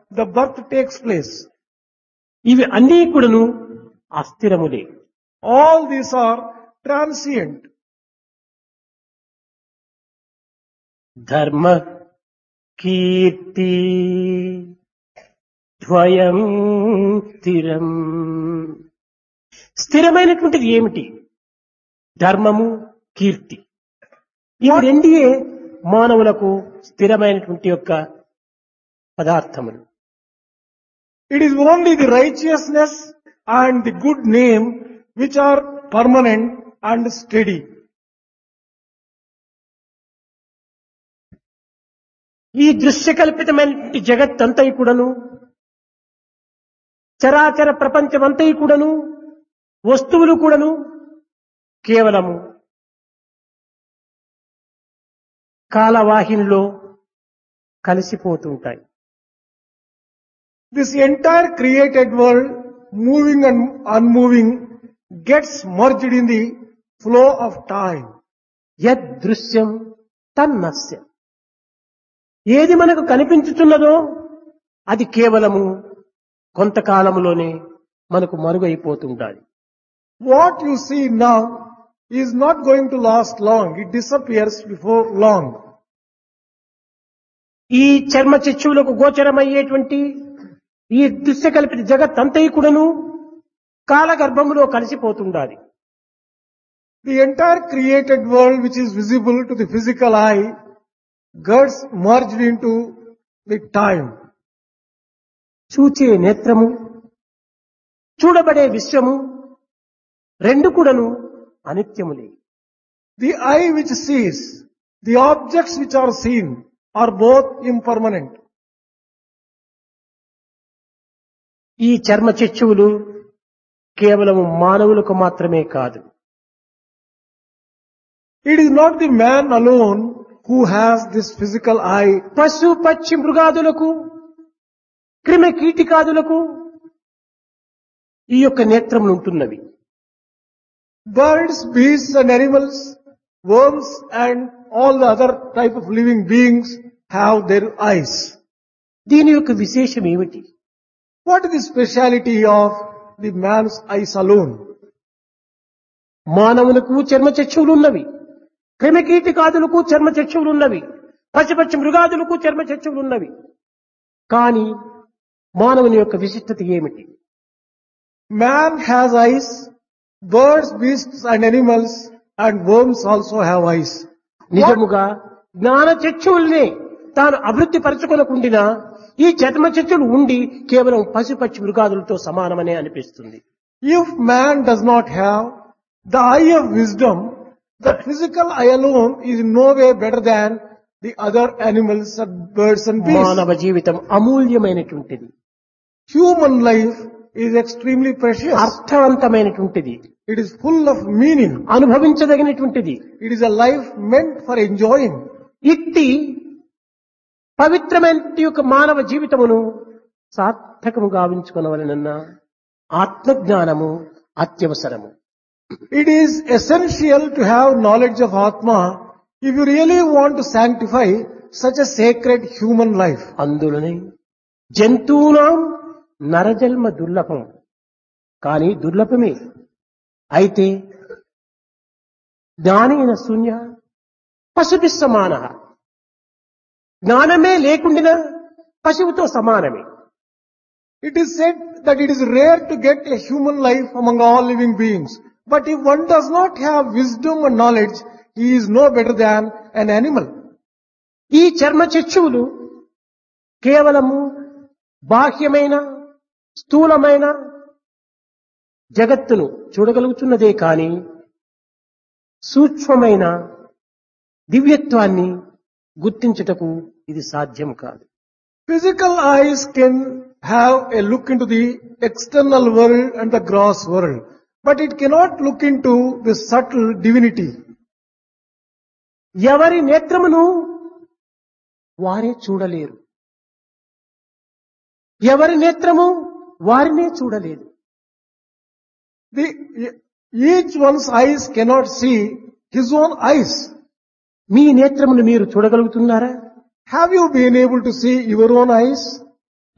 the birth takes place. ఇవి అన్నీ కూడాను అస్థిరములే All these are transient. ధర్మ కీర్తి ద్వయం స్థిరం స్థిరమైనటువంటిది ఏమిటి ధర్మము కీర్తి ఇవి రెండియే మానవులకు స్థిరమైనటువంటి యొక్క పదార్థములు It is only the righteousness and the good name which are permanent and steady. ఈ దృశ్యకల్పితమైనటువంటి జగత్తంతయి కూడాను చరాచర ప్రపంచమంతయి కూడాను వస్తువులు కూడాను కేవలము కాలవాహినిలో కలిసిపోతుంటాయి This entire created world, moving and unmoving, gets merged in the flow of time. యదృశ్యం తన్నస్యం ఏది మనకు కనిపించుతున్నదో అది కేవలము కొంతకాలములోనే మనకు మరుగైపోతుండాలి What you see now is not going to last long. It disappears before long. ఈ చర్మ చచ్చువులకు గోచరమయ్యేటువంటి ఈ దృశ్యకల్పిత జగత్ అంతయి కూడాను కాలగర్భములో కలిసిపోతుండాలి The entire created world which is visible to the physical eye gets merged into the time. చూచే నేత్రము చూడబడే విశ్వము రెండు కూడాను అనిత్యములే The eye which sees, the objects which are seen are both impermanent. ఈ చర్మ చచ్చువులు కేవలము మానవులకు మాత్రమే కాదు It is not the man alone who has this physical eye. పశు పక్షి మృగాదులకు క్రిమ కీటికాదులకు ఈ యొక్క నేత్రములు ఉంటున్నవి Birds, beasts and animals, worms and all the other type of living beings have their eyes. దీని యొక్క విశేషం ఏమిటి What is the speciality of the man's eyes alone? మానవులకు చర్మ చచ్చువులు ఉన్నవి క్రిమకీటికాదులకు చర్మ చచ్చువులు ఉన్నవి పశుపక్షి మృగాదులకు చర్మ చచ్చువులు ఉన్నవి కానీ మానవుని యొక్క విశిష్టత ఏమిటి Man has eyes, birds, beasts and animals and worms also have eyes. What, నిజముగా జ్ఞాన చచ్చువుల్ని తాను అభివృద్ధి పరచుకొనకుండినా ఈ చర్మ చచ్చులు ఉండి కేవలం పశుపక్షి మృగాదులతో సమానమనే అనిపిస్తుంది if man does not have the eye of wisdom, the physical eye alone is in no way better than the other animals and birds and beasts. మానవ జీవితం అమూల్యమైనటువంటిది Human life is extremely precious. అర్థవంతమైనటువంటిది It is full of meaning. అనుభవించదగినటువంటిది It is a life meant for enjoying. ఇట్టి పవిత్రమైన యొక్క మానవ జీవితమును సార్థకము గావించుకునవలనన్న ఆత్మజ్ఞానము అత్యవసరము It is essential to have knowledge of Atma if you really want to sanctify such a sacred human life. అందులోనే జంతువునాం నరజన్మ దుర్లభం కానీ దుర్లభమే అయితే జ్ఞానేన శూన్య పశుభి సమాన జ్ఞానమే లేకుండినా పశువుతో సమానమే It is said that it is rare to get a human life among all living beings. But if one does not have wisdom and knowledge, he is no better than an animal. ఈ చర్మ చచ్చువులు కేవలము బాహ్యమైన స్థూలమైన జగత్తును చూడగలుగుతున్నదే కాని సూక్ష్మమైన దివ్యత్వాన్ని గుర్తించుటకు ఇది సాధ్యం కాదు Physical eyes can have a look into the external world and the gross world. But it cannot look into the subtle divinity. ఎవరి నేత్రమును వారే చూడలేరు ఎవరి నేత్రము వారినే చూడలేదు The, each one's eyes cannot see his own eyes. మీ నేత్రమును మీరు చూడగలుగుతున్నారా Have you been able to see your own eyes?